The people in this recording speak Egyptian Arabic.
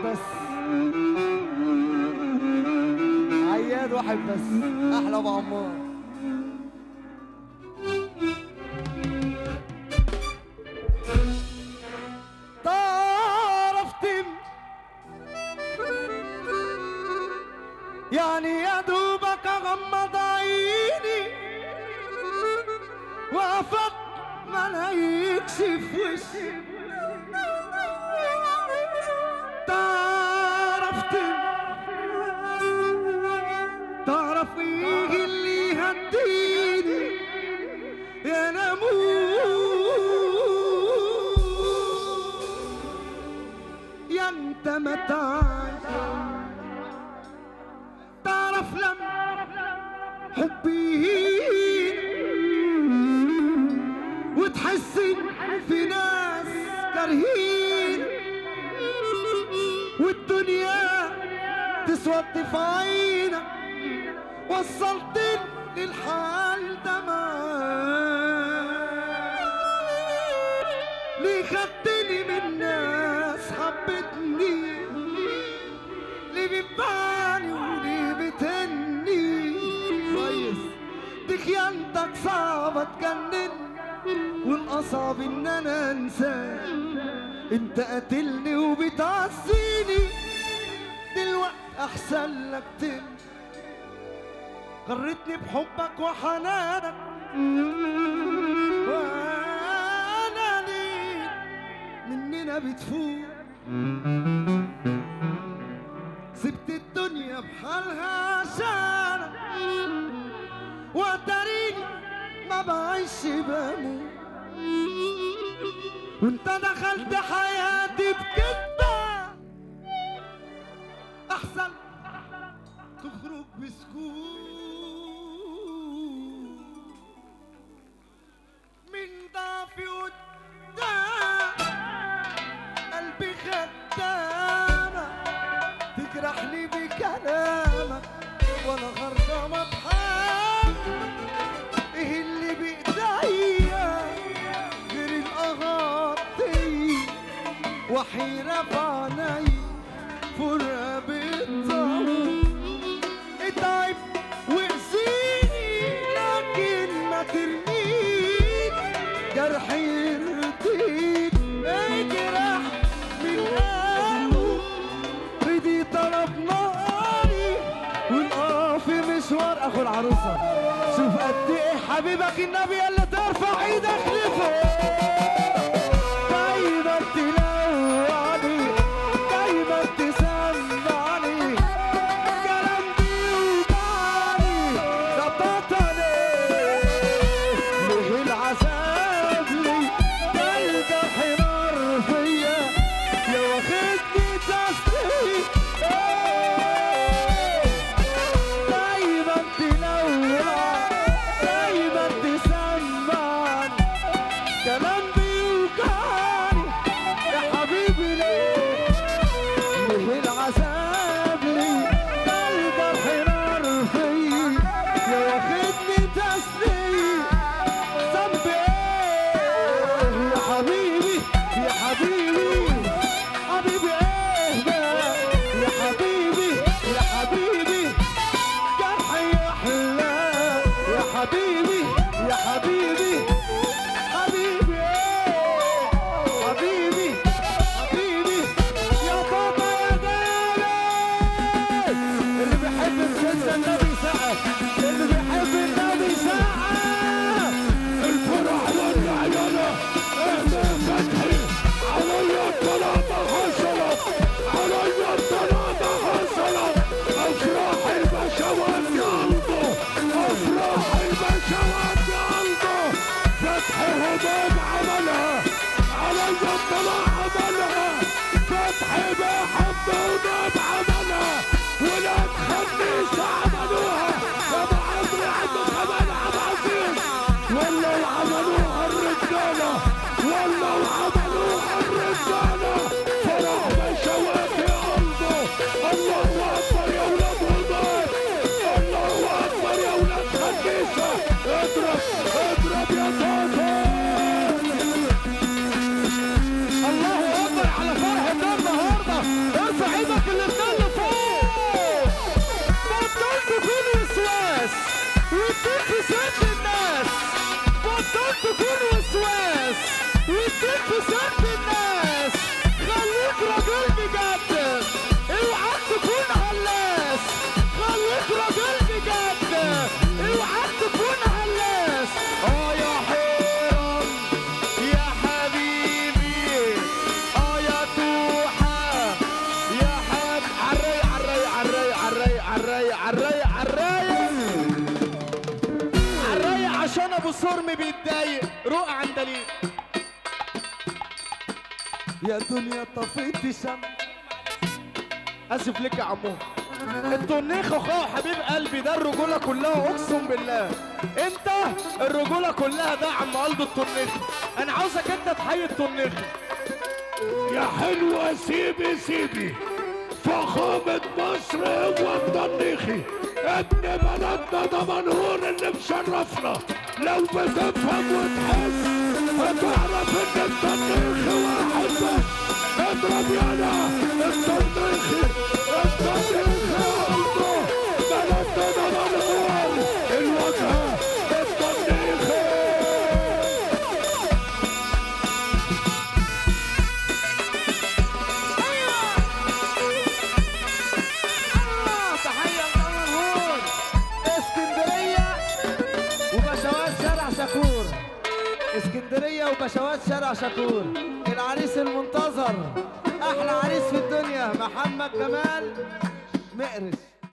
بس عياد واحد بس احلى ابو عمار تعرف تمشي يعني يا دوبك اغمض عيني وافق ما لا يكشف وشي تعرف تمشي تعرف ايه اللي يهديني يا ناموس يا انت ما تعرف تعرف لما حبي وتحس إن في ناس كارهين والدنيا تسود في عينك وصلتني للحال ده معاك ليه خدتني من ناس حبتني ليه بتباني وليه بتهني كويس دي خيانتك صعبة تجنن والأصعب إن أنا أنساك أنت قاتلني وبتعزيني دلوقتي أحسن لك تمشي غرتني بحبك وحنانك وانا ليه مننا بتفوق سبت الدنيا بحالها عشانك وتريني ما بعيش بموت وانت دخلت حياتي بكذبة احسن تخرج بسكوت من ضعفي قدام قلبي خدامة تجرحني بكلامك وانا غرقان اضحك ايه اللي بايديا غير الاغاطي وحيرة في عيني فرقة بالطول اتعب واذيني لكن ما ترميني جرحي يرضيك اجرح من قلبه بدي طلب ناري ونقف في مشوار اخو العروسه شوف قد ايه حبيبك النبي اللي ترفع ايدك لفوق دايما تلوعني دايما تسمعني كلام بيوجعني ربطني ليه العذاب لي تلقى حمار فيا يا واخدني تسليم دايما تنوع دايما تسمعني كلام بيوجعني يا حبيبي ليه ليه العذاب لي تلقى الحمار فيا يا واخدني تسليم ذنبي ايه يا حبيبي يا حبيبي حبيبي ايه ده يا حبيبي يا حبيبي جرحي احلى يا حبيبي يا حبيبي حبيبي ايه حبيبي حبيبي يا بابا يا غالي اللي بيحب السلسله النبي سقف اللي بيحب النبي سقف الفرح والعيانة احنا فتحي علي الطلبة حصلت علي الطلبة حصلت افراح البشوات يالضو افراح البشوات يالضو فتحي هدوم عملها علي الطلع عملها فتحي بحب هدوم عملها ولاد خميس عملوها ابو عمرو عنده كمان عبد العزيز والله عملوها الرجالة والله عملوها الرجالة فرح بشوات يا الله الله أكبر يا ولاد هدار الله أكبر يا ولاد خميسة اضرب اضرب يا طاطا الله اكبر على فرحة النهارده ارفع ايدك وسواس واديك في سد الناس خليك راجل بجد اوعى تكون هلاس خليك راجل بجد اوعى تكون هلاس اه يا حيران يا حبيبي اه يا توحة يا حب عالرايق عالرايق عالرايق عالرايق عالرايق عالرايق عالرايق عالرايق عشان ابو صرم بيتضايق روق عندليب يا دنيا طفيت شمس اسف لك يا عمو التنيخ اخويا حبيب قلبي ده الرجوله كلها اقسم بالله انت الرجوله كلها ده عم قلب التنيخ انا عاوزك انت تحيي التنيخ يا حلوة سيبي سيبي فخامة مصر هو الطنيخي ابن بلدنا ده منهور اللي مشرفنا لو بتفهم وتحس هتعرف ان الطنيخي واحد بس اضرب يالا الطنيخي الطنيخي عنده بلدنا ده منهور الواجهة الطنيخي تحية لقمر هون اسكندرية وبشوات شارع شكور اسكندرية وبشوات شارع شكور العريس المنتظر أحلى عريس في الدنيا محمد جمال مقرش